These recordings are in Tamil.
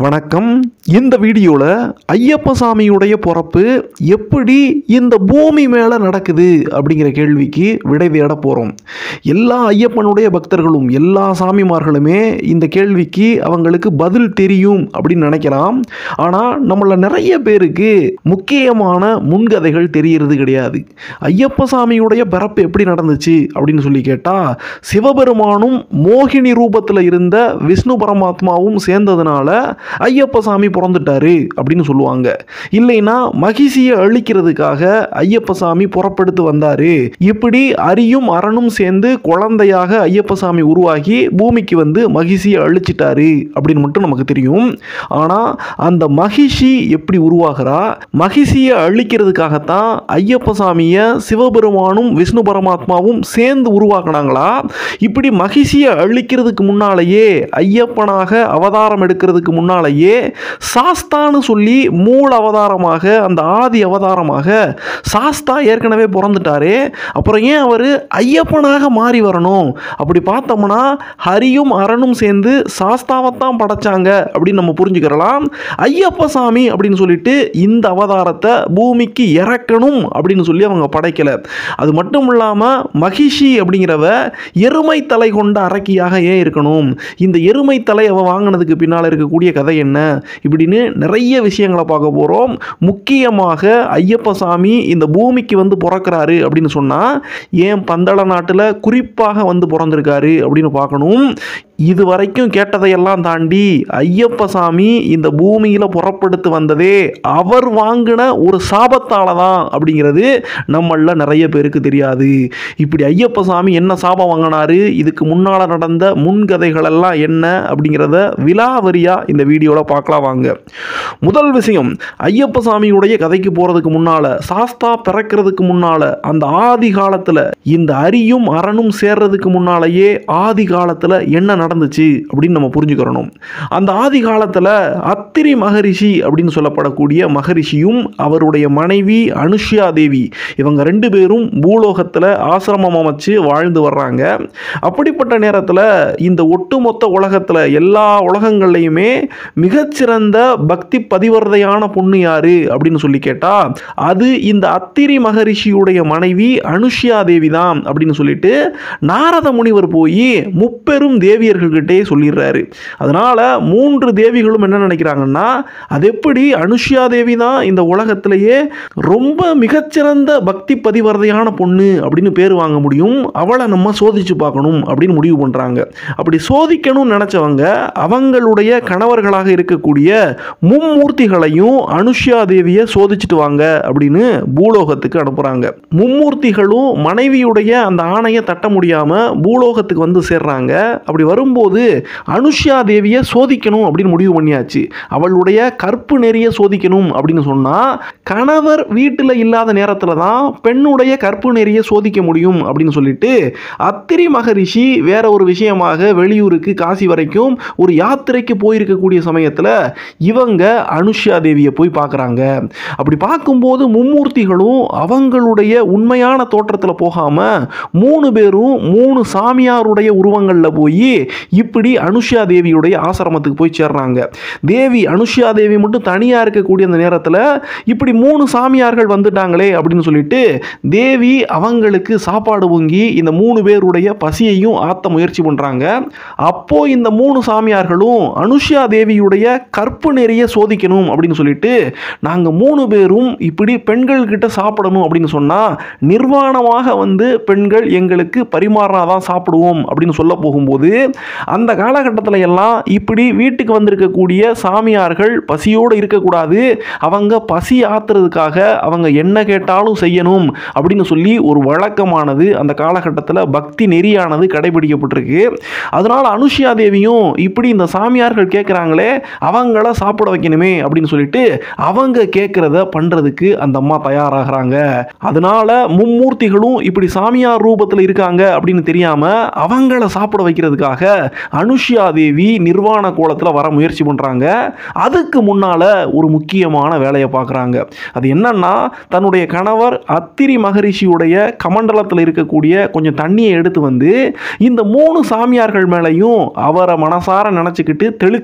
வணக்கம் இந்த வீடியோவில் ஐயப்ப சாமியுடைய பிறப்பு எப்படி இந்த பூமி மேலே நடக்குது அப்படிங்கிற கேள்விக்கு விடை தேட போகிறோம் எல்லா ஐயப்பனுடைய பக்தர்களும் எல்லா சாமிமார்களுமே இந்த கேள்விக்கு அவங்களுக்கு பதில் தெரியும் அப்படின்னு நினைக்கலாம் ஆனால் நம்மள நிறைய பேருக்கு முக்கியமான முன்கதைகள் தெரியறது கிடையாது ஐயப்ப சாமியுடைய பிறப்பு எப்படி நடந்துச்சு அப்படின்னு சொல்லி கேட்டால் சிவபெருமானும் மோகினி ரூபத்தில் இருந்த விஷ்ணு பரமாத்மாவும் சேர்ந்ததுனால ஐயப்ப சாமி பிறந்துட்டாரு அப்படின்னு சொல்லுவாங்க இல்லைன்னா மகிழ்ச்சியை அழிக்கிறதுக்காக ஐயப்ப சாமி புறப்படுத்து வந்தாரு இப்படி அரியும் அரணும் சேர்ந்து குழந்தையாக ஐயப்ப சாமி உருவாகி பூமிக்கு வந்து மகிழ்ச்சியை அழிச்சிட்டாரு அப்படின்னு மட்டும் நமக்கு தெரியும் ஆனால் அந்த மகிழ்ச்சி எப்படி உருவாகிறா மகிழ்ச்சியை அழிக்கிறதுக்காகத்தான் ஐயப்ப சாமியை சிவபெருமானும் விஷ்ணு பரமாத்மாவும் சேர்ந்து உருவாக்குனாங்களா இப்படி மகிழ்ச்சியை அழிக்கிறதுக்கு முன்னாலேயே ஐயப்பனாக அவதாரம் எடுக்கிறதுக்கு முன்னாலேயே சாஸ்தான்னு சொல்லி மூல அவதாரமாக அந்த ஆதி அவதாரமாக சாஸ்தா ஏற்கனவே பிறந்துட்டாரே அப்புறம் ஏன் அவர் ஐயப்பனாக மாறி வரணும் அப்படி பார்த்தோம்னா ஹரியும் அரணும் சேர்ந்து சாஸ்தாவைத்தான் படைச்சாங்க அப்படின்னு நம்ம புரிஞ்சுக்கிறலாம் ஐயப்ப சாமி அப்படின்னு சொல்லிட்டு இந்த அவதாரத்தை பூமிக்கு இறக்கணும் அப்படின்னு சொல்லி அவங்க படைக்கல அது மட்டும் இல்லாமல் மகிஷி அப்படிங்கிறவ எருமை தலை கொண்ட அரக்கியாக ஏன் இருக்கணும் இந்த எருமை தலை அவ வாங்கினதுக்கு பின்னால் இருக்கக்கூடிய கதை என்ன இப்படின்னு நிறைய விஷயங்களை பார்க்க போகிறோம் முக்கியமாக ஐயப்ப சாமி இந்த பூமிக்கு வந்து பிறக்கிறாரு அப்படின்னு சொன்னால் ஏன் பந்தள நாட்டில் குறிப்பாக வந்து பிறந்திருக்காரு அப்படின்னு பார்க்கணும் இது வரைக்கும் கேட்டதையெல்லாம் தாண்டி ஐயப்ப சாமி இந்த பூமியில் புறப்படுத்து வந்ததே அவர் வாங்கின ஒரு சாபத்தால தான் அப்படிங்கிறது நம்மள நிறைய பேருக்கு தெரியாது இப்படி ஐயப்ப சாமி என்ன சாபம் வாங்கினாரு இதுக்கு முன்னால் நடந்த முன்கதைகளெல்லாம் என்ன அப்படிங்கிறத விலாவரியாக இந்த வீடியோவில் பார்க்கலாம் வாங்க முதல் விஷயம் ஐயப்ப சாமியுடைய கதைக்கு போகிறதுக்கு முன்னால் சாஸ்தா பிறக்கிறதுக்கு முன்னால் அந்த ஆதி காலத்தில் இந்த அரியும் அரணும் சேர்றதுக்கு முன்னாலேயே ஆதி காலத்தில் என்ன நடந்துச்சு அப்படின்னு நம்ம புரிஞ்சுக்கிறணும் அந்த ஆதி காலத்தில் அத்திரி மகரிஷி அப்படின்னு சொல்லப்படக்கூடிய மகரிஷியும் அவருடைய மனைவி அனுஷ்யா தேவி இவங்க ரெண்டு பேரும் பூலோகத்தில் ஆசிரமம் அமைச்சு வாழ்ந்து வர்றாங்க அப்படிப்பட்ட நேரத்தில் இந்த ஒட்டுமொத்த உலகத்தில் எல்லா உலகங்கள்லையுமே மிகச்சிறந்த பக்தி பதிவர்தையான பொண்ணு யாரு அப்படின்னு சொல்லி கேட்டால் அது இந்த அத்திரி மகரிஷியுடைய மனைவி அனுஷ்யா தேவி தான் அப்படின்னு சொல்லிட்டு நாரத முனிவர் போய் முப்பெரும் தேவியர்கள்கிட்டே சொல்லிடுறாரு அதனால மூன்று தேவிகளும் என்ன நினைக்கிறாங்கன்னா அது எப்படி அனுஷ்யா தேவி தான் இந்த உலகத்திலேயே ரொம்ப மிகச்சிறந்த பக்தி பதிவர்தையான பொண்ணு அப்படின்னு பேர் வாங்க முடியும் அவளை நம்ம சோதிச்சு பார்க்கணும் அப்படின்னு முடிவு பண்ணுறாங்க அப்படி சோதிக்கணும்னு நினச்சவங்க அவங்களுடைய கணவர்களாக இருக்கக்கூடிய மும்மூர்த்திகளையும் அனுஷ்யா தேவியை சோதிச்சுட்டு வாங்க அப்படின்னு பூலோகத்துக்கு அனுப்புகிறாங்க மும்மூர்த்திகளும் மனைவியுடைய அந்த ஆணையை தட்ட முடியாமல் பூலோகத்துக்கு வந்து சேர்றாங்க அப்படி வரும்போது அனுஷ்யா தேவியை சோதிக்கணும் அப்படின்னு முடிவு பண்ணியாச்சு அவளுடைய கற்பு நெறிய சோதிக்கணும் அப்படின்னு சொன்னால் கணவர் வீட்டில் இல்லாத நேரத்தில் தான் பெண்ணுடைய கற்பு நெறிய சோதிக்க முடியும் அப்படின்னு சொல்லிட்டு அத்திரி மகரிஷி வேற ஒரு விஷயமாக வெளியூருக்கு காசி வரைக்கும் ஒரு யாத்திரைக்கு போயிருக்கக்கூடிய சமயத்தில் இவங்க அனுஷ்யா தேவியை போய் பார்க்குறாங்க அப்படி பார்க்கும்போது மும்மூர்த்திகளும் அவங்களுடைய உண்மையான தோற்றத்தில் போகாமல் மூணு பேரும் மூணு சாமியாருடைய உருவங்களில் போய் இப்படி அனுஷ்யா தேவியுடைய ஆசிரமத்துக்கு போய் சேர்றாங்க தேவி அனுஷ்யா தேவி மட்டும் தனியாக இருக்கக்கூடிய அந்த நேரத்தில் இப்படி மூணு சாமியார்கள் வந்துட்டாங்களே அப்படின்னு சொல்லிட்டு தேவி அவங்களுக்கு சாப்பாடு பொங்கி இந்த மூணு பேருடைய பசியையும் ஆத்த முயற்சி பண்ணுறாங்க அப்போ இந்த மூணு சாமியார்களும் அனுஷ்யா தேவியுடைய கற்பு நெறிய சோதிக்கணும் அப்படின்னு சொல்லிட்டு நாங்கள் மூணு பேரும் இப்படி பெண்கள் கிட்ட சாப்பிடணும் அப்படின்னு சொன்னால் நிர்வாணமாக வந்து பெண்கள் எங்களுக்கு பரிமாறினாதான் சாப்பிடுவோம் அப்படின்னு சொல்ல போகும்போது அந்த காலகட்டத்தில் எல்லாம் இப்படி வீட்டுக்கு வந்திருக்கக்கூடிய சாமியார்கள் பசியோடு இருக்கக்கூடாது அவங்க பசி ஆத்துறதுக்காக அவங்க என்ன கேட்டாலும் செய்யணும் அப்படின்னு சொல்லி ஒரு வழக்கமானது அந்த காலகட்டத்தில் பக்தி நெறியானது கடைபிடிக்கப்பட்டிருக்கு அதனால் அனுஷ்யா தேவியும் இப்படி இந்த சாமியார்கள் கேட்குறாங்களே அவங்கள சாப்பிட வைக்கணுமே அப்படின்னு சொல்லிட்டு அவங்க கேட்குறத பண்ணுறதுக்கு அந்த அம்மா தயாராகிறாங்க அதனால மும்மூர்த்திகளும் இப்படி சாமியார் ரூபத்தில் இருக்காங்க அப்படின்னு தெரியாமல் அவங்கள சாப்பிட வைக்கிறதுக்காக அனுஷ்யா தேவி நிர்வாண கோலத்தில் வர முயற்சி பண்ணுறாங்க அதுக்கு முன்னால் ஒரு முக்கியமான வேலையை பார்க்குறாங்க அது என்னன்னா தன்னுடைய கணவர் அத்திரி மகரிஷியுடைய கமண்டலத்தில் இருக்கக்கூடிய கொஞ்சம் தண்ணியை எடுத்து வந்து இந்த மூணு சாமியார்கள் மேலேயும் அவரை மனசார நினச்சிக்கிட்டு தெளிச்சிடுறாங்க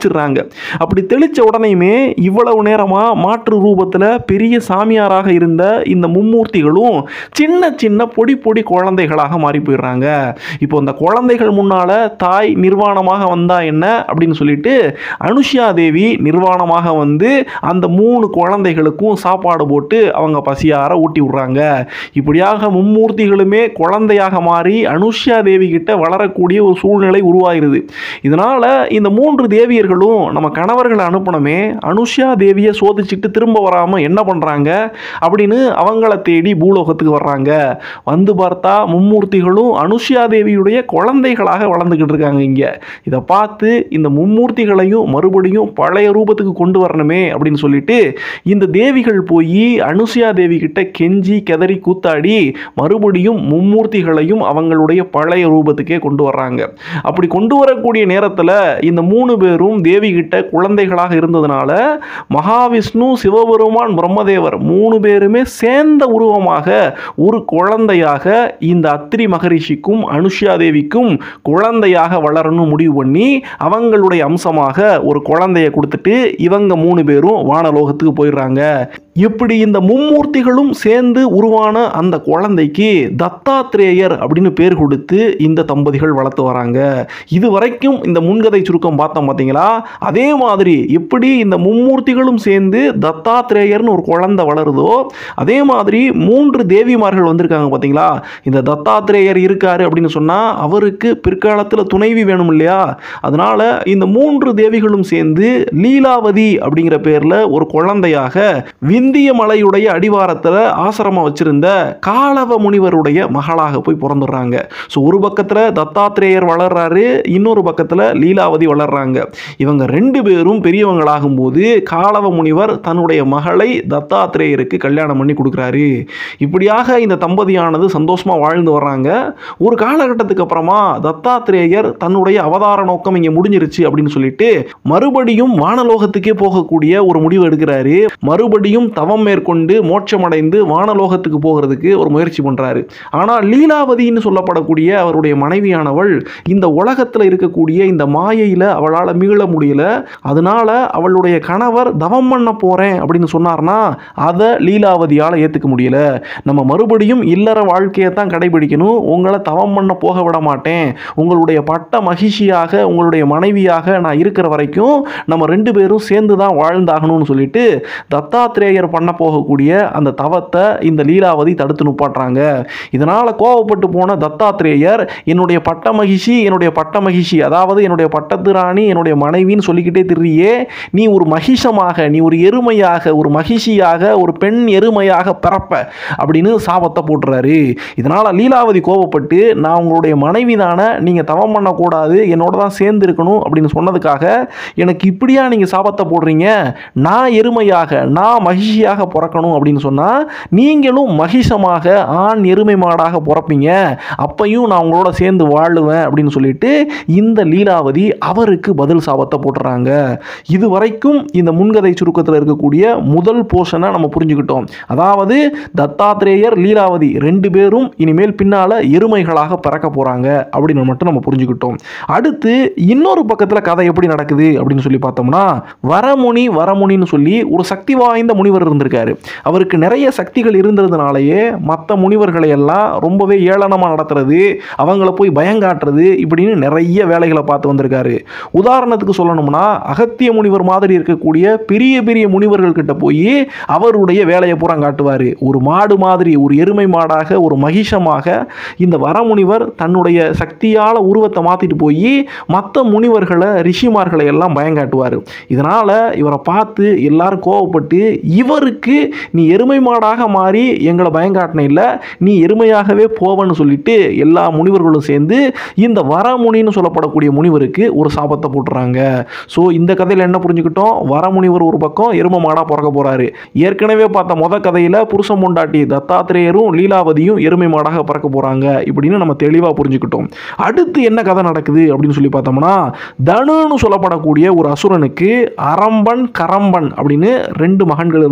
அப்படி தெளித்த உடனேயுமே இவ்வளவு நேரமாக மாற்று ரூபத்தில் பெரிய சாமியாராக இருந்த இந்த மும்மூர்த்திகளும் சின்ன சின்ன பொடி பொடி குழந்தைகளாக மாறி போயிடுறாங்க இப்போ இந்த குழந்தைகள் முன்னால் தாய் நிர்வாணமாக வந்தா என்ன அப்படின்னு சொல்லிட்டு அனுஷ்யா தேவி நிர்வாணமாக வந்து அந்த மூணு குழந்தைகளுக்கும் சாப்பாடு போட்டு அவங்க பசியார ஊட்டி விடுறாங்க இப்படியாக மும்மூர்த்திகளுமே குழந்தையாக மாறி அனுஷ்யா தேவி கிட்ட வளரக்கூடிய ஒரு சூழ்நிலை உருவாயிருது இதனால இந்த மூன்று தேவியர்களும் நம்ம கணவர்களை அனுப்பணுமே அனுஷ்யா தேவியை சோதிச்சுட்டு திரும்ப வராமல் என்ன பண்ணுறாங்க அப்படின்னு அவங்கள தேடி பூலோகத்துக்கு வர்றாங்க வந்து பார்த்தா மும்மூர்த்திகளும் அனுஷ்யா தேவியுடைய குழந்தைகளாக வளர்ந்துக்கிட்டு இருக்காங்க இங்கே இதை பார்த்து இந்த மும்மூர்த்திகளையும் மறுபடியும் பழைய ரூபத்துக்கு கொண்டு வரணுமே அப்படின்னு சொல்லிட்டு இந்த தேவிகள் போய் அனுசுயா தேவி கிட்ட கெஞ்சி கெதறி கூத்தாடி மறுபடியும் மும்மூர்த்திகளையும் அவங்களுடைய பழைய ரூபத்துக்கே கொண்டு வர்றாங்க அப்படி கொண்டு வரக்கூடிய நேரத்தில் இந்த மூணு பேரும் தேவி கிட்ட குழந்தைகளாக இருந்ததுனால மகாவிஷ்ணு சிவபெருமான் பிரம்மதேவர் மூணு பேருமே சேர்ந்த உருவமாக ஒரு குழந்தையாக இந்த அத்திரி மகரிஷிக்கும் அனுஷ்யா தேவிக்கும் குழந்தையாக வளரணும் முடிவு பண்ணி அவங்களுடைய அம்சமாக ஒரு குழந்தைய கொடுத்துட்டு இவங்க மூணு பேரும் வானலோகத்துக்கு போயிடுறாங்க இப்படி இந்த மும்மூர்த்திகளும் சேர்ந்து உருவான அந்த குழந்தைக்கு தத்தாத்ரேயர் அப்படின்னு பேர் கொடுத்து இந்த தம்பதிகள் வளர்த்து வராங்க இது வரைக்கும் இந்த முன்கதை சுருக்கம் பார்த்தோம் பார்த்தீங்களா அதே மாதிரி எப்படி இந்த மும்மூர்த்திகளும் சேர்ந்து தத்தாத்ரேயர்னு ஒரு குழந்தை வளருதோ அதே மாதிரி மூன்று தேவிமார்கள் வந்திருக்காங்க பார்த்தீங்களா இந்த தத்தாத்ரேயர் இருக்காரு அப்படின்னு சொன்னால் அவருக்கு பிற்காலத்தில் துணைவி வேணும் இல்லையா அதனால இந்த மூன்று தேவிகளும் சேர்ந்து லீலாவதி அப்படிங்கிற பேரில் ஒரு குழந்தையாக விந்திய மலையுடைய அடிவாரத்தில் ஆசிரமம் வச்சிருந்த காலவ முனிவருடைய மகளாக போய் பிறந்துடுறாங்க ஸோ ஒரு பக்கத்தில் தத்தாத்ரேயர் வளர்றாரு இன்னொரு பக்கத்தில் லீலாவதி வளர்றாங்க இவங்க ரெண்டு பேரும் பெரியவங்களாகும் போது காலவ முனிவர் தன்னுடைய மகளை தத்தாத்ரேயருக்கு கல்யாணம் பண்ணி கொடுக்குறாரு இப்படியாக இந்த தம்பதியானது சந்தோஷமாக வாழ்ந்து வர்றாங்க ஒரு காலகட்டத்துக்கு அப்புறமா தத்தாத்ரேயர் தன்னுடைய அவதார நோக்கம் இங்கே முடிஞ்சிருச்சு அப்படின்னு சொல்லிட்டு மறுபடியும் வானலோகத்துக்கே போகக்கூடிய ஒரு முடிவு எடுக்கிறாரு மறுபடியும் தவம் மேற்கொண்டு மோட்சமடைந்து வானலோகத்துக்கு போகிறதுக்கு ஒரு முயற்சி பண்ணுறாரு ஆனால் லீலாவதின்னு சொல்லப்படக்கூடிய அவருடைய மனைவியானவள் இந்த உலகத்தில் இருக்கக்கூடிய இந்த மாயையில் அவளால் மீள முடியல அதனால அவளுடைய கணவர் தவம் பண்ண போகிறேன் அப்படின்னு சொன்னார்னா அதை லீலாவதியால் ஏற்றுக்க முடியல நம்ம மறுபடியும் இல்லற வாழ்க்கையை தான் கடைபிடிக்கணும் உங்களை தவம் பண்ண போக விட மாட்டேன் உங்களுடைய பட்ட மகிழ்ச்சியாக உங்களுடைய மனைவியாக நான் இருக்கிற வரைக்கும் நம்ம ரெண்டு பேரும் சேர்ந்து தான் வாழ்ந்தாகணும்னு சொல்லிட்டு தத்தாத்ரேயர் பண்ண போகக்கூடிய அந்த தவத்தை இந்த லீலாவதி தடுத்து நிப்பாட்டுறாங்க இதனால் கோவப்பட்டு போன தத்தாத்ரேயர் என்னுடைய பட்ட மகிழ்ச்சி என்னுடைய பட்ட மகிழ்ச்சி அதாவது என்னுடைய பட்டத்து ராணி என்னுடைய மனைவின்னு சொல்லிக்கிட்டே திரியே நீ ஒரு மகிஷமாக நீ ஒரு எருமையாக ஒரு மகிழ்ச்சியாக ஒரு பெண் எருமையாக பிறப்ப அப்படின்னு சாபத்தை போட்டுறாரு இதனால் லீலாவதி கோவப்பட்டு நான் உங்களுடைய மனைவி தானே நீங்கள் தவம் பண்ணக்கூடாது என்னோட தான் சேர்ந்து இருக்கணும் அப்படின்னு சொன்னதுக்காக எனக்கு இப்படியா நீங்கள் சாபத்தை போடுறீங்க நான் எருமையாக நான் மகிழ்ச்சியாக பிறக்கணும் அப்படின்னு சொன்னால் நீங்களும் மகிஷமாக ஆண் எருமை மாடாக பிறப்பீங்க அப்பையும் நான் உங்களோட சேர்ந்து வாழுவேன் அப்படின்னு சொல்லிட்டு இந்த லீலாவதி அவருக்கு பதில் சாபத்தை போட்டுறாங்க இது வரைக்கும் இந்த முன்கதை சுருக்கத்தில் இருக்கக்கூடிய முதல் போர்ஷனை நம்ம புரிஞ்சுக்கிட்டோம் அதாவது தத்தாத்ரேயர் லீலாவதி ரெண்டு பேரும் இனிமேல் பின்னால் எருமைகளாக பிறக்க போகிறாங்க அப்படின்னு மட்டும் நம்ம புரிஞ்சுக்கிட்டோம் அடுத்து இன்னொரு பக்கத்தில் கதை எப்படி நடக்குது அப்படின்னு சொல்லி பார்த்தோம்னா வரமுனி வரமுனின்னு சொல்லி ஒரு சக்தி வாய்ந்த முனிவர் இருந்திருக்காரு அவருக்கு நிறைய சக்திகள் இருந்ததுனாலேயே மற்ற முனிவர்களை எல்லாம் ரொம்பவே ஏளனமாக நடத்துறது அவங்கள போய் பயங்காட்டுறது இப்படின்னு நிறைய வேலைகளை பார்த்து வந்திருக்காரு உதாரணத்துக்கு சொல்லணும்னா அகத்திய முனிவர் மாதிரி இருக்கக்கூடிய பெரிய பெரிய முனிவர்கள் கிட்ட போய் அவருடைய வேலையை பூரா காட்டுவார் ஒரு மாடு மாதிரி ஒரு எருமை மாடாக ஒரு மகிஷமாக இந்த வரமுனிவர் தன்னுடைய சக்தியால் உருவத்தை மாற்றிட்டு போய் மற்ற முனிவர்களை ரிஷிமார்களை எல்லாம் பயங்காட்டுவார் இதனால் இவரை பார்த்து எல்லாரும் கோவப்பட்டு இவருக்கு நீ எருமை மாடாக மாறி எங்களை பயங்காட்டின இல்லை நீ எருமையாகவே போவன்னு சொல்லிட்டு எல்லா முனிவர்களும் சேர்ந்து இந்த வரமுனின்னு சொல்லப்படக்கூடிய முனிவருக்கு ஒரு சாபத்தை போட்டுறாங்க ஸோ இந்த கதையில் என்ன புரிஞ்சுக்கிட்டோம் வரமுனிவர் ஒரு பக்கம் எருமை மாடாக பிறக்க போகிறாரு ஏற்கனவே பார்த்த முத கதையில் புருஷன் பொண்டாட்டி தத்தாத்திரேயரும் லீலாவதியும் எருமை மாடாக பிறக்க போகிறாங்க இப்படின்னு நம்ம தெளிவாக புரிஞ்சுக்கிட்டோம் அடுத்து என்ன கதை நடக்குது அப்படின்னு சொல்லி பார்த்தோம்னா தனுன்னு சொல்லப்படக்கூடிய ஒரு அசுரனுக்கு அரம்பன் கரம்பன் அப்படின்னு ரெண்டு மகன்கள் இருந்திருக்காங்க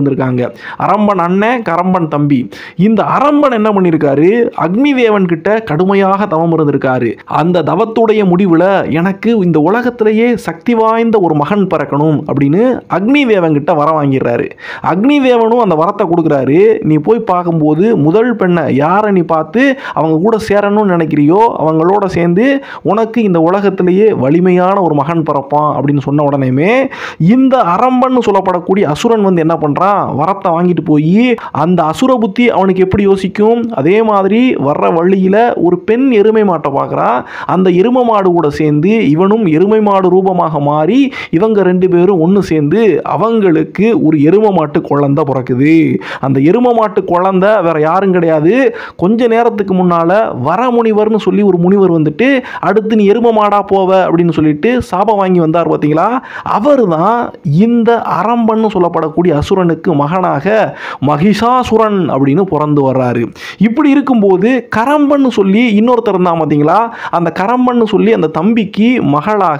இருந்திருக்காங்க அரம்பன் அண்ணன் கரம்பன் தம்பி இந்த அரம்பன் என்ன பண்ணியிருக்காரு அக்னி தேவன் கிட்ட கடுமையாக தவம் இருந்திருக்காரு அந்த தவத்துடைய முடிவில் எனக்கு இந்த உலகத்திலேயே சக்தி வாய்ந்த ஒரு மகன் பிறக்கணும் அப்படின்னு அக்னி தேவன் கிட்ட வர வாங்கிடுறாரு அக்னி தேவனும் அந்த வரத்தை கொடுக்குறாரு நீ போய் பார்க்கும்போது முதல் பெண்ணை யாரை நீ பார்த்து அவங்க கூட சேரணும்னு நினைக்கிறியோ அவங்களோட சேர்ந்து உனக்கு இந்த உலகத்திலேயே வலிமையான ஒரு மகன் பிறப்பான் அப்படின்னு சொன்ன உடனேமே இந்த அரம்பன்னு சொல்லப்படக்கூடிய அசுரன் வந்து என்ன பண்ணுறான் வரத்தை வாங்கிட்டு போய் அந்த அசுர புத்தி அவனுக்கு எப்படி யோசிக்கும் அதே மாதிரி வர்ற வழியில் ஒரு பெண் எருமை மாட்டை பார்க்குறான் அந்த எருமை மாடு கூட சேர்ந்து இவனும் எருமை மாடு ரூபமாக மாறி இவங்க ரெண்டு பேரும் ஒன்று சேர்ந்து அவங்களுக்கு ஒரு எருமை மாட்டு குழந்தை பிறக்குது அந்த எருமை மாட்டு குழந்தை வேற யாரும் கிடையாது கொஞ்ச நேரத்துக்கு முன்னால வரமுனிவர்னு சொல்லி ஒரு முனிவர் வந்துட்டு அடுத்து நீ எருமை மாடா போவ அப்படின்னு சொல்லிட்டு சாபம் வாங்கி வந்தார் பார்த்தீங்களா அவர் தான் இந்த அரம்பன்னு சொல்லப்படக்கூடிய அசுரனுக்கு மகனாக மகிஷாசுரன் அப்படின்னு பிறந்து வர்றாரு இப்படி இருக்கும்போது கரம்பன்னு சொல்லி இன்னொருத்தர் இருந்தான் பார்த்தீங்களா அந்த கரம்பன்னு சொல்லி அந்த தம்பிக்கு மகளாக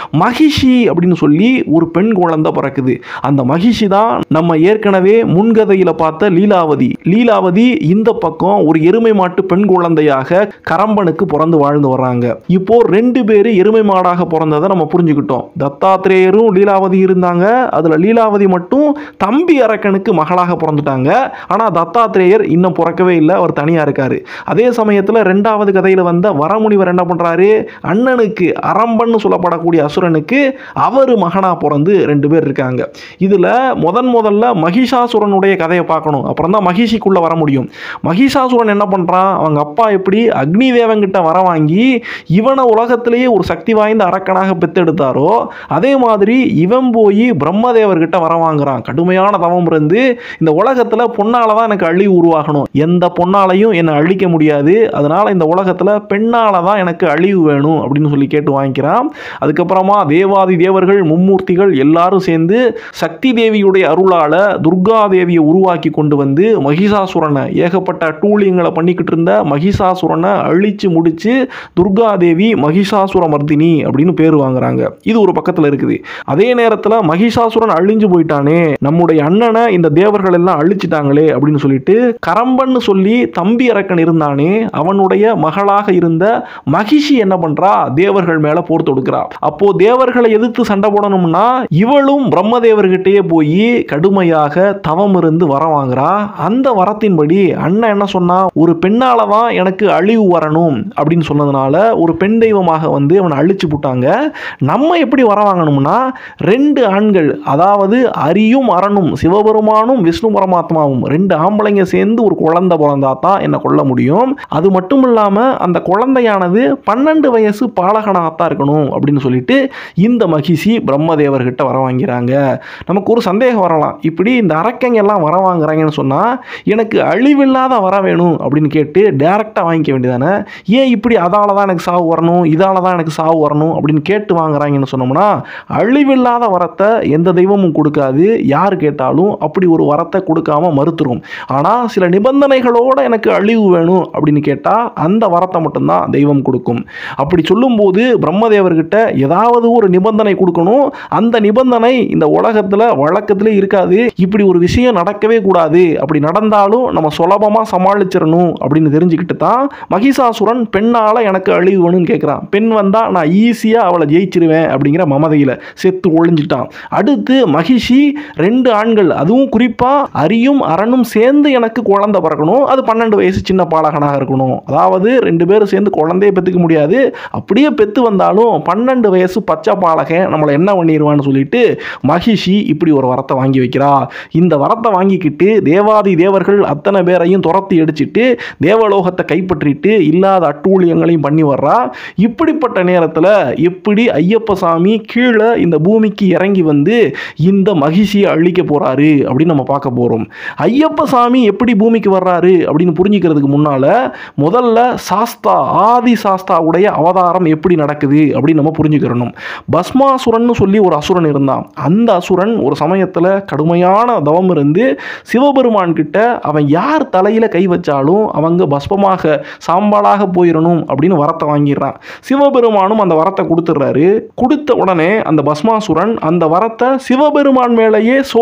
மகிஷி அப்படின்னு சொல்லி ஒரு பெண் குழந்தை பிறக்குது அந்த மகிஷி தான் நம்ம ஏற்கனவே முன்கதையில் பார்த்த லீலாவதி லீலாவதி இந்த பக்கம் ஒரு எருமை மாட்டு பெண் குழந்தையாக கரம்பனுக்கு பிறந்து வாழ்ந்து வர்றாங்க இப்போ ரெண்டு பேர் எருமை மாடாக பிறந்ததை நம்ம புரிஞ்சுக்கிட்டோம் தத்தாத்திரேயரும் லீலாவதி இருந்தாங்க அதுல லீலாவதி மட்டும் தம்பி அரக்கனுக்கு மகளாக பிறந்துட்டாங்க ஆனா தத்தாத்திரேயர் இன்னும் பிறக்கவே இல்லை அவர் தனியா இருக்காரு அதே சமயத்துல ரெண்டாவது கதையில வந்த வரமுனிவர் என்ன பண்றாரு அண்ணனுக்கு அரம்பன்னு சொல்லப்படக்கூடிய அசுரனுக்கு அவர் மகனா பிறந்து ரெண்டு பேர் இருக்காங்க இதுல முதன் முதல்ல மகிஷாசுரனுடைய கதையை பார்க்கணும் அப்புறம் தான் மகிஷிக்குள்ள வர முடியும் மகிஷாசுரன் என்ன பண்றான் அவங்க அப்பா எப்படி அக்னி தேவன்கிட்ட வர வாங்கி இவனை உலகத்திலேயே ஒரு சக்தி வாய்ந்த அரக்கனாக பெத்தெடுத்தாரோ அதே மாதிரி இவன் போய் பிரம்மதேவர்கிட்ட வர வாங்குறான் கடுமையான தவம் இருந்து இந்த உலகத்துல பொண்ணால தான் எனக்கு அழிவு உருவாகணும் எந்த பொண்ணாலையும் என்னை அழிக்க முடியாது அதனால இந்த உலகத்துல பெண்ணால தான் எனக்கு அழிவு வேணும் அப்படின்னு சொல்லி கேட்டு வாங்கிக்கிறான் அதுக்கப்புறமா தேவாதி தேவர்கள் மும்மூர்த்திகள் எல்லாரும் சேர்ந்து சக்தி தேவியுடைய அருளால துர்கா தேவியை உருவாக்கி கொண்டு வந்து மகிஷாசுரனை ஏகப்பட்ட டூலியங்களை பண்ணிக்கிட்டு இருந்த மகிஷாசுரனை அழிச்சு முடிச்சு துர்கா தேவி மகிஷாசுர மர்தினி அப்படின்னு பேர் வாங்குறாங்க இது ஒரு பக்கத்தில் இருக்குது அதே நேரத்தில் மகிஷாசுரன் அழிஞ்சு போயிட்டானே நம்முடைய அண்ணனை இந்த தேவர்கள் எல்லாம் அழிச்சிட்டாங்களே அப்படின்னு சொல்லிட்டு கரம்பன்னு சொல்லி தம்பி அரக்கன் இருந்தானே அவனுடைய மகளாக இருந்த மகிஷி என்ன பண்றா தேவர்கள் மேல போர் தொடுக்கிறா அப்போ தேவர்களை எதிர்த்து சண்டை போடணும்னா இவளும் பிரம்மதேவர்கிட்டயே போய் கடுமையாக தவம் இருந்து வர வாங்குறா அந்த வரத்தின்படி அண்ணன் என்ன சொன்னா ஒரு பெண்ணால தான் எனக்கு அழிவு வரணும் அப்படின்னு சொன்னதுனால ஒரு பெண் தெய்வமாக வந்து அவனை அழிச்சு போட்டாங்க நம்ம எப்படி வர வாங்கணும்னா ரெண்டு ஆண்கள் அதாவது அரியும் அரணும் சிவபெருமானும் விஷ்ணு பரமாத்மாவும் ரெண்டு ஆம்பளைங்க சேர்ந்து ஒரு குழந்தை பிறந்தா தான் என்னை கொல்ல முடியும் அது மட்டும் இல்லாமல் அந்த குழந்தையானது பன்னெண்டு வயசு பாலகனாகத்தான் இருக்கணும் அப்படின்னு சொல்லிட்டு இந்த மகிஷி பிரம்மதேவர்கிட்ட வர வாங்கிறாங்க நமக்கு ஒரு சந்தேகம் வரலாம் இப்படி இந்த அரக்கங்க எல்லாம் வர வாங்குறாங்கன்னு சொன்னால் எனக்கு அழிவில்லாத வர வேணும் அப்படின்னு கேட்டு டேரெக்டாக வாங்கிக்க வேண்டியதானே ஏன் இப்படி அதால தான் எனக்கு சாவு வரணும் இதால தான் எனக்கு சாவு வரணும் அப்படின்னு கேட்டு வாங்குறாங்கன்னு சொன்னோம்னா அழிவில்லாத வரத்தை எந்த தெய்வமும் கொடுக்காது யார் கேட்டாலும் அப்படி ஒரு வரத்தை கொடுக்காம மறுத்துரும் ஆனால் சில நிபந்தனைகளோட எனக்கு அழிவு வேணும் அப்படின்னு கேட்டால் அந்த வரத்தை மட்டும்தான் தெய்வம் கொடுக்கும் அப்படி சொல்லும்போது பிரம்மதேவர்கிட்ட ஏதாவது ஒரு நிபந்தனை கொடுக்கணும் அந்த நிபந்தனை இந்த உலகத்தில் வழக்கத்திலே இருக்காது இப்படி ஒரு விஷயம் நடக்கவே கூடாது அப்படி நடந்தாலும் நம்ம சுலபமாக சமாளிச்சிடணும் அப்படின்னு தெரிஞ்சுக்கிட்டு தான் மகிஷாசுரன் பெண்ணால் எனக்கு அழிவு வேணும்னு கேட்குறான் பெண் வந்தால் நான் ஈஸியாக அவளை ஜெயிச்சிருவேன் அப்படிங்கிற மமதையில் செத்து ஒழிஞ்சிட்டான் அடுத்து மகிஷி ரெண்டு ஆண்கள் அதுவும் குறிப்பாக அரியும் அரணும் சேர்ந்து எனக்கு குழந்தை பிறக்கணும் அது பன்னெண்டு வயசு சின்ன பாலகனாக இருக்கணும் அதாவது ரெண்டு பேரும் சேர்ந்து குழந்தைய பெற்றுக்க முடியாது அப்படியே பெற்று வந்தாலும் பன்னெண்டு வயசு பச்சை பாலகன் நம்மளை என்ன பண்ணிடுவான்னு சொல்லிட்டு மகிஷி இப்படி ஒரு வரத்தை வாங்கி வைக்கிறா இந்த வரத்தை வாங்கிக்கிட்டு தேவாதி தேவர்கள் அத்தனை பேரையும் துரத்தி அடிச்சிட்டு தேவலோகத்தை கைப்பற்றிட்டு இல்லாத அட்டூழியங்களையும் பண்ணி வர்றா இப்படிப்பட்ட நேரத்தில் எப்படி ஐயப்ப சாமி கீழே இந்த பூமிக்கு இறங்கி வந்து இந்த மகிழ்ச்சியை அழிக்க போறாரு அப்படின்னு நம்ம பார்க்க போகிறோம் ஐயப்ப சாமி எப்படி பூமிக்கு வர்றாரு அப்படின்னு புரிஞ்சுக்கிறதுக்கு முன்னால் முதல்ல சாஸ்தா ஆதி சாஸ்தாவுடைய அவதாரம் எப்படி நடக்குது அப்படின்னு நம்ம புரிஞ்சுக்கிறணும் பஸ்மாசுரன் சொல்லி ஒரு அசுரன் இருந்தான் அந்த அசுரன் ஒரு சமயத்தில் கடுமையான தவம் இருந்து சிவபெருமான் கிட்ட அவன் யார் தலையில் கை வச்சாலும் அவங்க பஸ்மமாக சாம்பலாக போயிடணும் அப்படின்னு வரத்தை வாங்கிடுறான் சிவபெருமானும் அந்த வரத்தை கொடுத்துட்றாரு கொடுத்த உடனே அந்த பஸ்மாசுரன் அந்த வரத்தை சிவபெருமான் மேலேயே சோதிக்க போகிறான்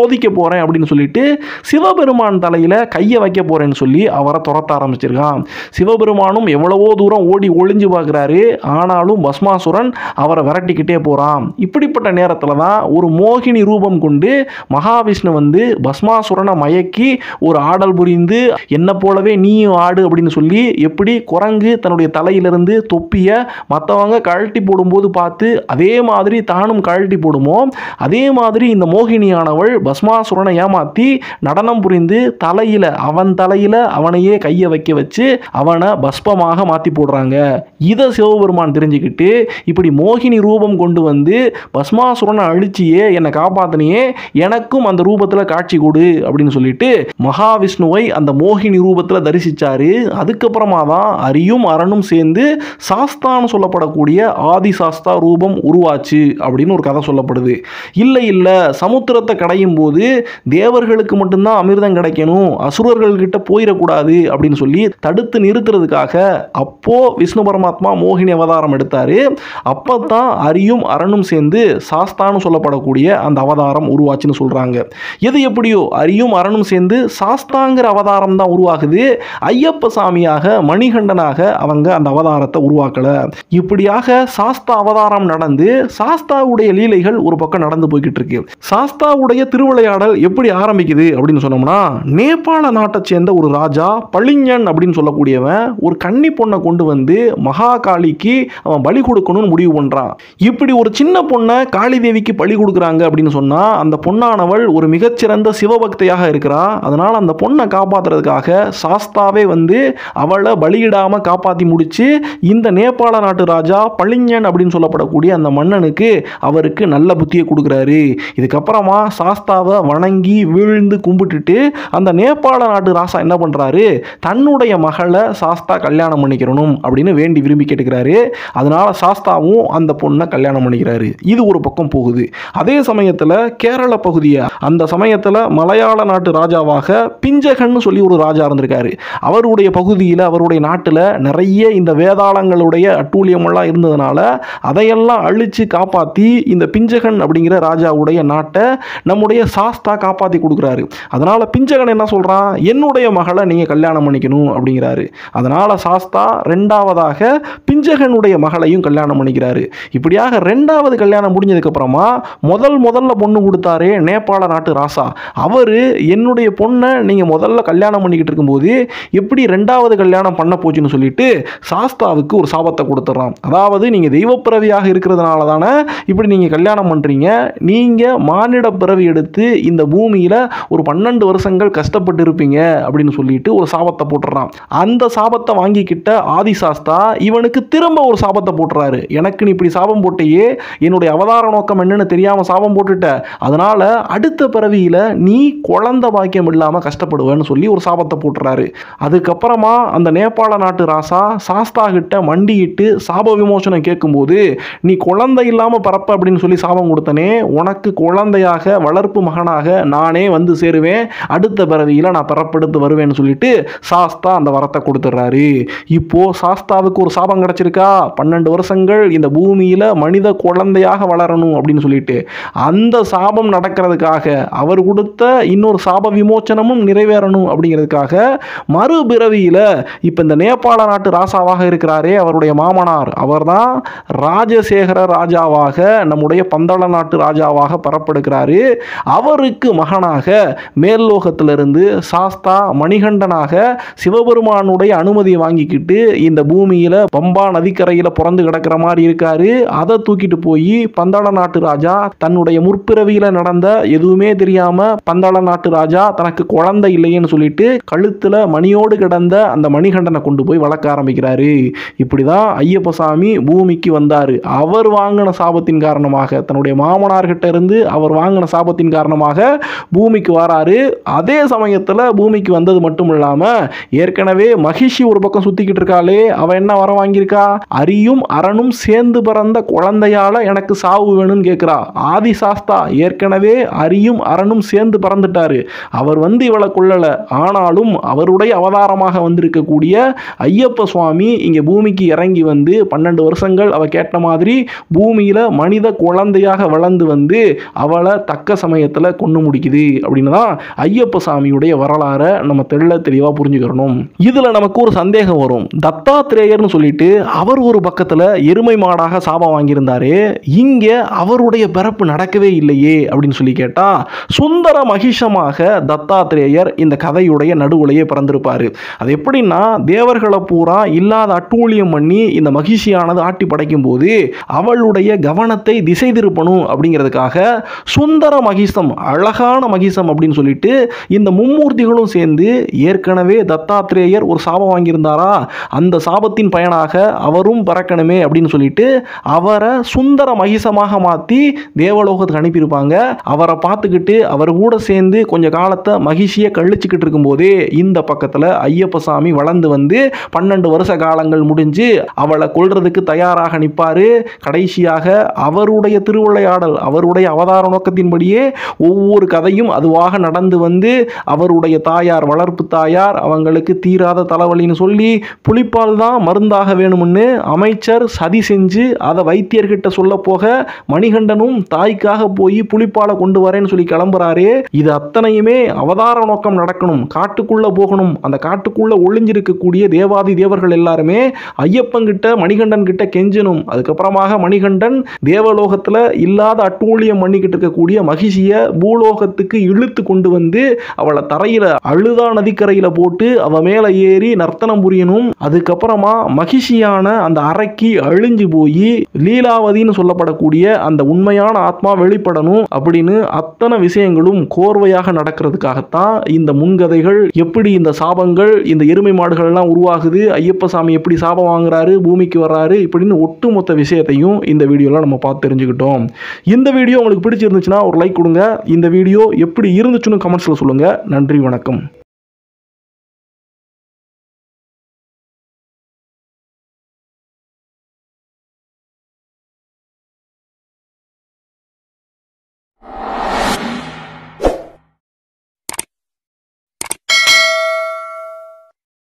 போகிறேன் அப்படின்னு சொல்லிட்டு சிவபெருமான் தலையில் கையை வைக்க போகிறேன்னு சொல்லி அவரை துரத்த ஆரம்பிச்சிருக்கான் சிவபெருமானும் எவ்வளவோ தூரம் ஓடி ஒளிஞ்சு பார்க்குறாரு ஆனாலும் பஸ்மாசுரன் அவரை விரட்டிக்கிட்டே போகிறான் இப்படிப்பட்ட நேரத்தில் தான் ஒரு மோகினி ரூபம் கொண்டு மகாவிஷ்ணு வந்து பஸ்மாசுரனை மயக்கி ஒரு ஆடல் புரிந்து என்ன போலவே நீயும் ஆடு அப்படின்னு சொல்லி எப்படி குரங்கு தன்னுடைய தலையிலிருந்து தொப்பிய மற்றவங்க கழட்டி போடும்போது பார்த்து அதே மாதிரி தானும் கழட்டி போடுமோ அதே மாதிரி இந்த மோகினியானவள் பஸ்மாசுரனை ஏமாத்தி நடனம் புரிந்து தலையில அவன் தலையில அவனையே கையை வைக்க வச்சு அவனை பஸ்பமாக மாத்தி போடுறாங்க இதை சிவபெருமான் தெரிஞ்சுக்கிட்டு இப்படி மோகினி ரூபம் கொண்டு வந்து பஸ்மாசுரனை அழிச்சியே என்னை காப்பாத்தினியே எனக்கும் அந்த ரூபத்தில் காட்சி கொடு அப்படின்னு சொல்லிட்டு மகாவிஷ்ணுவை அந்த மோகினி ரூபத்தில் தரிசிச்சாரு அதுக்கப்புறமா தான் அரியும் அரணும் சேர்ந்து சாஸ்தான்னு சொல்லப்படக்கூடிய ஆதி சாஸ்தா ரூபம் உருவாச்சு அப்படின்னு ஒரு கதை சொல்லப்படுது இல்லை இல்லை சமுத்திரத்தை கடையும் போது தேவர்களுக்கு மட்டும்தான் அமிர்தம் கிடைக்கணும் அசுரர்கள்கிட்ட போயிடக்கூடாது அப்படின்னு சொல்லி தடுத்து நிறுத்துறதுக்காக அப்போ விஷ்ணு பரமாத்மா மோகினி அவதாரம் எடுத்தாரு அப்போ தான் அரியும் அரணும் சேர்ந்து சாஸ்தான்னு சொல்லப்படக்கூடிய அந்த அவதாரம் உருவாச்சுன்னு சொல்றாங்க எது எப்படியோ அரியும் அரணும் சேர்ந்து சாஸ்தாங்கிற அவதாரம் தான் உருவாகுது ஐயப்ப சாமியாக மணிகண்டனாக அவங்க அந்த அவதாரத்தை உருவாக்கல இப்படியாக சாஸ்தா அவதாரம் நடந்து சாஸ்தாவுடைய லீலைகள் ஒரு பக்கம் நடந்து போய்கிட்டு இருக்கு சாஸ்தாவுடைய திருவிளையாடல் எப்படி ஆரம்பிக்குது அப்படின்னு சொன்னோம்னா நேபாள நாட்டை சேர்ந்த ஒரு ராஜா பளிங்கன் அப்படின்னு சொல்லக்கூடியவன் ஒரு கன்னி பொண்ணை கொண்டு வந்து மகாகாளிக்கு அவன் பலி கொடுக்கணும்னு முடிவு பண்றான் இப்படி ஒரு சின்ன பொண்ணை காளி தேவிக்கு பலி கொடுக்குறாங்க அப்படின்னு சொன்னா அந்த பொண்ணானவள் ஒரு மிகச்சிறந்த சிவபக்தையாக இருக்கிறா அதனால அந்த பொண்ணை காப்பாத்துறதுக்காக சாஸ்தாவே வந்து அவளை பலியிடாம காப்பாத்தி முடிச்சு இந்த நேபாள நாட்டு ராஜா பளிங்கன் அப்படின்னு சொல்லப்படக்கூடிய அந்த மன்னனுக்கு அவருக்கு நல்ல புத்தியை கொடுக்குறாரு இதுக்கப்புறமா சாஸ்தாவை வணங்கி வீழ்ந்து கும்பிட்டுட்டு அந்த நேபாள நாட்டு ராசா என்ன பண்றாரு தன்னுடைய மகளை சாஸ்தா கல்யாணம் பண்ணிக்கிறணும் அப்படின்னு வேண்டி விரும்பி கேட்டுக்கிறாரு அதனால சாஸ்தாவும் அந்த பொண்ணை கல்யாணம் பண்ணிக்கிறாரு இது ஒரு பக்கம் போகுது அதே சமயத்தில் கேரள பகுதியை அந்த சமயத்தில் மலையாள நாட்டு ராஜாவாக பிஞ்சகன்னு சொல்லி ஒரு ராஜா இருந்திருக்காரு அவருடைய பகுதியில் அவருடைய நாட்டில் நிறைய இந்த வேதாளங்களுடைய அட்டூழியமெல்லாம் இருந்ததுனால அதையெல்லாம் அழித்து காப்பாற்றி இந்த பிஞ்சகன் அப்படிங்கிற ராஜாவுடைய நாட்டை நம்முடைய சாஸ்தா காப்பாற்றி கொடுக்குறாரு அதனால் பிஞ்சகன் என்ன சொல்கிறான் என்னுடைய மகளை நீங்கள் கல்யாணம் பண்ணிக்கணும் அப்படிங்கிறாரு அதனால் சாஸ்தா ரெண்டாவதாக பிஞ்சகனுடைய மகளையும் கல்யாணம் பண்ணிக்கிறாரு இப்படியாக ரெண்டாவது கல்யாணம் முடிஞ்சதுக்கப்புறமா முதல் முதல்ல பொண்ணு கொடுத்தாரே நேபாள நாட்டு ராசா அவர் என்னுடைய பொண்ணை நீங்கள் முதல்ல கல்யாணம் பண்ணிக்கிட்டு இருக்கும்போது எப்படி ரெண்டாவது கல்யாணம் பண்ண போச்சுன்னு சொல்லிட்டு சாஸ்தாவுக்கு ஒரு சாபத்தை கொடுத்துட்றான் அதாவது நீங்கள் தெய்வப்பிறவியாக இருக்கிறதுனால தானே இப்படி நீங்கள் கல்யாணம் பண்ணுறீங்க நீங்கள் மானிட பிறவி எடுத்து இந்த பூமியில் ஒரு பன்னெண்டு வருஷங்கள் கஷ்டப்பட்டு இருப்பீங்க அப்படின்னு சொல்லிட்டு ஒரு சாபத்தை போட்டுறான் அந்த சாபத்தை வாங்கிக்கிட்ட ஆதி சாஸ்தா இவனுக்கு திரும்ப ஒரு சாபத்தை போட்டுறாரு எனக்கு நீ இப்படி சாபம் போட்டையே என்னுடைய அவதார நோக்கம் என்னன்னு தெரியாமல் சாபம் போட்டுட்ட அதனால அடுத்த பிறவியில் நீ குழந்தை பாக்கியம் இல்லாமல் கஷ்டப்படுவேன்னு சொல்லி ஒரு சாபத்தை போட்டுறாரு அதுக்கப்புறமா அந்த நேபாள நாட்டு ராசா சாஸ்தா கிட்ட மண்டியிட்டு சாப விமோசனம் கேட்கும்போது நீ குழந்தை இல்லாமல் பறப்ப அப்படின்னு சொல்லி சாபம் கொடுத்தனே உனக்கு குழந்தையாக வளர்ப்பு மகனாக நானே வந்து சேருவேன் அடுத்த பிறவியில் நான் பிறப்பெடுத்து வருவேன்னு சொல்லிட்டு சாஸ்தா அந்த வரத்தை கொடுத்துட்றாரு இப்போ சாஸ்தாவுக்கு ஒரு சாபம் கிடைச்சிருக்கா பன்னெண்டு வருஷங்கள் இந்த பூமியில் மனித குழந்தையாக வளரணும் அப்படின்னு சொல்லிட்டு அந்த சாபம் நடக்கிறதுக்காக அவர் கொடுத்த இன்னொரு சாப விமோச்சனமும் நிறைவேறணும் அப்படிங்கிறதுக்காக மறுபிறவியில் இப்போ இந்த நேபாள நாட்டு ராசாவாக இருக்கிறாரே அவருடைய மாமனார் அவர்தான் ராஜசேகர ராஜாவாக நம்முடைய பந்தள நாட்டு ராஜாவாக பரப்பெடுக்கிறாரு அவருக்கு மகனாக மேல்லோகத்திலிருந்து சாஸ்தா மணிகண்டனாக சிவபெருமானுடைய அனுமதியை வாங்கிக்கிட்டு இந்த பூமியில் பம்பா நதிக்கரையில் பிறந்து கிடக்கிற மாதிரி இருக்காரு அதை தூக்கிட்டு போய் பந்தள நாட்டு ராஜா தன்னுடைய முற்பிறவியில் நடந்த எதுவுமே தெரியாம பந்தள நாட்டு ராஜா தனக்கு குழந்தை இல்லையேன்னு சொல்லிட்டு கழுத்துல மணியோடு கிடந்த அந்த மணிகண்டனை கொண்டு போய் வளர்க்க ஆரம்பிக்கிறாரு இப்படிதான் ஐயப்ப சாமி பூமிக்கு வந்தாரு அவர் வாங்கின சாபத்தின் காரணமாக தன்னுடைய மாமனார்கிட்ட இருந்து அவர் வாங்கின சாபத்தின் காரணமாக பூமிக்கு வராரு அதே சமயத்தில் பூமிக்கு வந்தது மட்டும் இல்லாம ஏற்கனவே மகிஷி ஒரு பக்கம் சுத்திக்கிட்டு இருக்காளே அவ என்ன வர வாங்கியிருக்கா அரியும் அரணும் சேர்ந்து பிறந்த குழந்தையால எனக்கு சாவு வேணும்னு கேட்கிறா ஆதி சாஸ்தா ஏற்கனவே அரியும் அரணும் சேர்ந்து பிறந்துட்டாரு அவர் வந்து இவளை கொள்ளல ஆனாலும் அவருடைய அவதாரமாக வந்திருக்கக்கூடிய ஐயப்ப சுவாமி இங்க பூமிக்கு இறங்கி வந்து பன்னெண்டு வருஷங்கள் அவ கேட்ட மாதிரி பூமியில மனித குழந்தையாக வளர்ந்து வந்து அவளை தக்க சமயத்தில் கொண்டு கொண்டு முடிக்குது அப்படின்னு தான் ஐயப்ப சாமியுடைய வரலாறை நம்ம தெள்ள தெளிவாக புரிஞ்சுக்கிறணும் இதில் நமக்கு ஒரு சந்தேகம் வரும் தத்தாத்திரேயர்னு சொல்லிட்டு அவர் ஒரு பக்கத்தில் எருமை மாடாக சாபம் வாங்கியிருந்தாரு இங்கே அவருடைய பிறப்பு நடக்கவே இல்லையே அப்படின்னு சொல்லி கேட்டால் சுந்தர மகிஷமாக தத்தாத்திரேயர் இந்த கதையுடைய நடுவுலையே பிறந்திருப்பார் அது எப்படின்னா தேவர்களை பூரா இல்லாத அட்டூழியம் பண்ணி இந்த மகிழ்ச்சியானது ஆட்டி படைக்கும் போது அவளுடைய கவனத்தை திசை திருப்பணும் அப்படிங்கிறதுக்காக சுந்தர மகிஷம் அழகான மகிஷம் அப்படின்னு சொல்லிட்டு இந்த மும்மூர்த்திகளும் சேர்ந்து ஏற்கனவே தத்தாத்திரேயர் ஒரு சாபம் வாங்கியிருந்தாரா அந்த சாபத்தின் பயனாக அவரும் பறக்கணுமே அப்படின்னு சொல்லிட்டு அவரை சுந்தர மகிஷமாக மாற்றி தேவலோகத்துக்கு அனுப்பியிருப்பாங்க அவரை பார்த்துக்கிட்டு அவர் கூட சேர்ந்து கொஞ்ச காலத்தை மகிழ்ச்சியை கழிச்சுக்கிட்டு இருக்கும்போதே இந்த பக்கத்தில் ஐயப்ப சாமி வளர்ந்து வந்து பன்னெண்டு வருஷ காலங்கள் முடிஞ்சு அவளை கொல்றதுக்கு தயாராக நிற்பார் கடைசியாக அவருடைய திருவிளையாடல் அவருடைய அவதார நோக்கத்தின்படியே ஒவ்வொரு கதையும் அதுவாக நடந்து வந்து அவருடைய தாயார் வளர்ப்பு தாயார் அவங்களுக்கு தீராத தலைவலின்னு சொல்லி புலிப்பால் தான் மருந்தாக வேணும்னு அமைச்சர் சதி செஞ்சு அதை வைத்தியர்கிட்ட சொல்ல போக மணிகண்டனும் தாய்க்காக போய் புலிப்பாலை கொண்டு வரேன்னு சொல்லி கிளம்புறாரு இது அத்தனையுமே அவதார நோக்கம் நடக்கணும் காட்டுக்குள்ள போகணும் அந்த காட்டுக்குள்ள ஒளிஞ்சிருக்கக்கூடிய தேவாதி தேவர்கள் எல்லாருமே ஐயப்பங்கிட்ட மணிகண்டன் கிட்ட கெஞ்சணும் அதுக்கப்புறமாக மணிகண்டன் தேவலோகத்துல இல்லாத அட்டூழியம் பண்ணிக்கிட்டு இருக்கக்கூடிய மகிழ்ச்சியை பூலோகத்துக்கு இழுத்து கொண்டு வந்து அவளை தரையில அழுதா நதிக்கரையில போட்டு அவ மேல ஏறி நர்த்தனம் புரியணும் அதுக்கப்புறமா மகிழ்ச்சியான அந்த அறைக்கு அழிஞ்சு போய் லீலாவதின்னு சொல்லப்படக்கூடிய அந்த உண்மையான ஆத்மா வெளிப்படணும் அப்படின்னு அத்தனை விஷயங்களும் கோர்வையாக நடக்கிறதுக்காகத்தான் இந்த முன்கதைகள் எப்படி இந்த சாபங்கள் இந்த எருமை மாடுகள்லாம் உருவாகுது ஐயப்ப சாமி எப்படி சாபம் வாங்குறாரு பூமிக்கு வர்றாரு இப்படின்னு ஒட்டுமொத்த விஷயத்தையும் இந்த வீடியோவில் நம்ம பார்த்து தெரிஞ்சுக்கிட்டோம் இந்த வீடியோ உங்களுக்கு பிடிச்சிருந்துச்சுன்னா ஒரு லைக் கொடுங்க இந்த வீடியோ எப்படி இருந்துச்சுன்னு கமெண்ட்ஸில் சொல்லுங்கள் நன்றி வணக்கம்